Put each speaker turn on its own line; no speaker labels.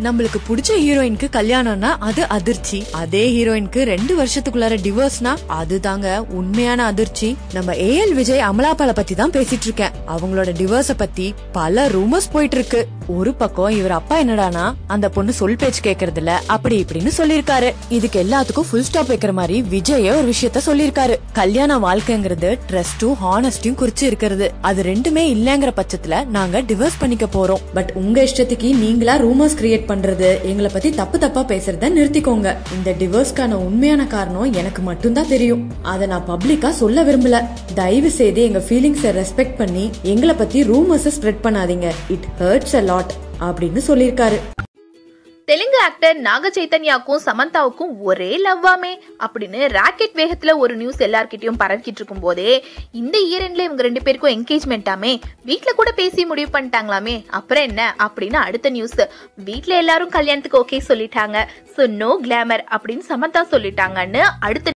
நம்மளுக்கு பிடிச்ச ஹீரோயினுக்கு கல்யாணம்னா அது அதிர்ச்சி அதே ஹீரோயினுக்கு ரெண்டு வருஷத்துக்குள்ளார டிவோர்ஸ்னா அதுதாங்க உண்மையான அதிர்ச்சி நம்ம ஏஎல் விஜய் அமலாபால பத்தி தான் பேசிட்டு இருக்கேன் அவங்களோட டிவோர்ஸ பத்தி பல ரூமர்ஸ் போயிட்டு இருக்கு ஒரு பக்கம் இவர் அப்பா என்னடானா அந்த பொண்ணு சொல் பேச்சு கேக்குறது இல்ல அப்படி இப்படின்னு சொல்லிருக்காரு இதுக்கு எல்லாத்துக்கும் ஃபுல் ஸ்டாப் வைக்கிற மாதிரி விஜயே ஒரு விஷயத்த சொல்லிருக்காரு கல்யாண வாழ்க்கைங்கிறது ட்ரஸ்டும் ஹானஸ்டியும் குறிச்சு இருக்கிறது அது ரெண்டுமே இல்லங்கிற பட்சத்துல நாங்க டிவோர்ஸ் பண்ணிக்க போறோம் பட் உங்க இஷ்டத்துக்கு நீங்களா ரூமர்ஸ் கிரியேட் பண்றது எங்களை பத்தி தப்பு தப்பா பேசுறத நிறுத்திக்கோங்க இந்த டிவோர்ஸ்க்கான உண்மையான காரணம் எனக்கு மட்டும்தான் தெரியும் அதை நான் பப்ளிக்கா சொல்ல விரும்பல தயவு செய்து எங்க ஃபீலிங்ஸை ரெஸ்பெக்ட் பண்ணி எங்களை பத்தி ரூமர்ஸ் ஸ்ப்ரெட் பண்ணாதீங்க இட் ஹர்ட்ஸ் அ லாட் அப்படின்னு சொல்லியிருக்காரு
தெலுங்கு ஆக்டர் நாக சைத்தன்யாவுக்கும் சமந்தாவுக்கும் ஒரே லவ்வாமே அப்படின்னு ராக்கெட் வேகத்துல ஒரு நியூஸ் எல்லார்கிட்டயும் பரவிக்கிட்டு இருக்கும் போதே இந்த இயர் எண்ட்ல இவங்க ரெண்டு பேருக்கும் என்கேஜ்மெண்ட்டாமே வீட்ல கூட பேசி முடிவு பண்ணிட்டாங்களாமே அப்புறம் என்ன அப்படின்னு அடுத்த நியூஸ் வீட்ல எல்லாரும் கல்யாணத்துக்கு ஓகே சொல்லிட்டாங்க ஸோ நோ கிளாமர் அப்படின்னு சமந்தா சொல்லிட்டாங்கன்னு அடுத்த